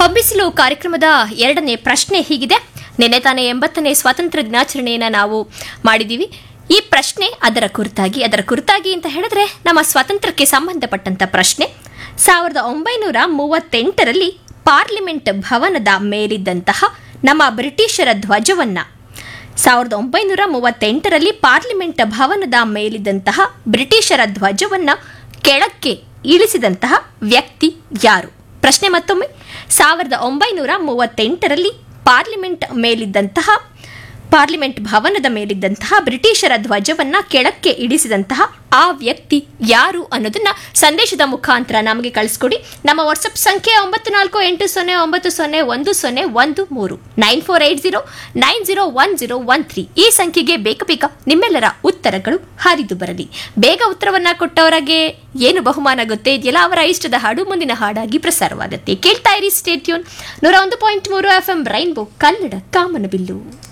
ಹೊಂಬಿಸಿಲು ಕಾರ್ಯಕ್ರಮದ ಎರಡನೇ ಪ್ರಶ್ನೆ ಹೀಗಿದೆ ನಿನ್ನೆ ತಾನೇ ಎಂಬತ್ತನೇ ಸ್ವಾತಂತ್ರ್ಯ ದಿನಾಚರಣೆಯನ್ನು ನಾವು ಮಾಡಿದ್ದೀವಿ ಈ ಪ್ರಶ್ನೆ ಅದರ ಕುರಿತಾಗಿ ಅದರ ಕುರಿತಾಗಿ ಅಂತ ಹೇಳಿದ್ರೆ ನಮ್ಮ ಸ್ವಾತಂತ್ರ್ಯಕ್ಕೆ ಸಂಬಂಧಪಟ್ಟಂತ ಪ್ರಶ್ನೆ ಸಾವಿರದ ಒಂಬೈನೂರ ಮೂವತ್ತೆಂಟರಲ್ಲಿ ಪಾರ್ಲಿಮೆಂಟ್ ಭವನದ ಮೇಲಿದ್ದಂತಹ ನಮ್ಮ ಬ್ರಿಟಿಷರ ಧ್ವಜವನ್ನ ಸಾವಿರದ ಒಂಬೈನೂರ ಮೂವತ್ತೆಂಟರಲ್ಲಿ ಪಾರ್ಲಿಮೆಂಟ್ ಭವನದ ಮೇಲಿದ್ದಂತಹ ಬ್ರಿಟಿಷರ ಧ್ವಜವನ್ನ ಕೆಳಕ್ಕೆ ಇಳಿಸಿದಂತಹ ವ್ಯಕ್ತಿ ಯಾರು ಪ್ರಶ್ನೆ ಮತ್ತೊಮ್ಮೆ ಸಾವಿರದ ಒಂಬೈನೂರ ಮೂವತ್ತೆಂಟರಲ್ಲಿ ಪಾರ್ಲಿಮೆಂಟ್ ಮೇಲಿದ್ದಂತಹ ಪಾರ್ಲಿಮೆಂಟ್ ಭವನದ ಮೇಲಿದ್ದಂತಹ ಬ್ರಿಟಿಷರ ಧ್ವಜವನ್ನ ಕೆಳಕ್ಕೆ ಇಳಿಸಿದಂತಹ ಆ ವ್ಯಕ್ತಿ ಯಾರು ಅನ್ನೋದನ್ನ ಸಂದೇಶದ ಮುಖಾಂತರ ನಮಗೆ ಕಳಿಸ್ಕೊಡಿ ನಮ್ಮ ವಾಟ್ಸಪ್ ಸಂಖ್ಯೆ ಒಂಬತ್ತು ನಾಲ್ಕು ಎಂಟು ಸೊನ್ನೆ ಒಂಬತ್ತು ಸೊನ್ನೆ ಒಂದು ಸೊನ್ನೆ ಒಂದು ಮೂರು nine four eight zero nine zero one zero one three ಈ ಸಂಖ್ಯೆಗೆ ಬೇಗ ಬೇಗ ನಿಮ್ಮೆಲ್ಲರ ಉತ್ತರಗಳು ಹರಿದು ಬರಲಿ ಬೇಗ ಉತ್ತರವನ್ನ ಕೊಟ್ಟವರಿಗೆ ಏನು ಬಹುಮಾನ ಗೊತ್ತೇ ಇದೆಯಲ್ಲ ಅವರ ಇಷ್ಟದ ಹಾಡು ಮುಂದಿನ ಹಾಡಾಗಿ ಪ್ರಸಾರವಾಗುತ್ತೆ ಕೇಳ್ತಾ ಇರಿ ಸ್ಟೇಟ್ಯೂನ್ ನೂರ ಒಂದು ಪಾಯಿಂಟ್ ಮೂರು ಎಫ್ ಎಂ ರೈನ್ಬೋ ಕನ್ನಡ ಕಾಮನಬಿಲ್ಲು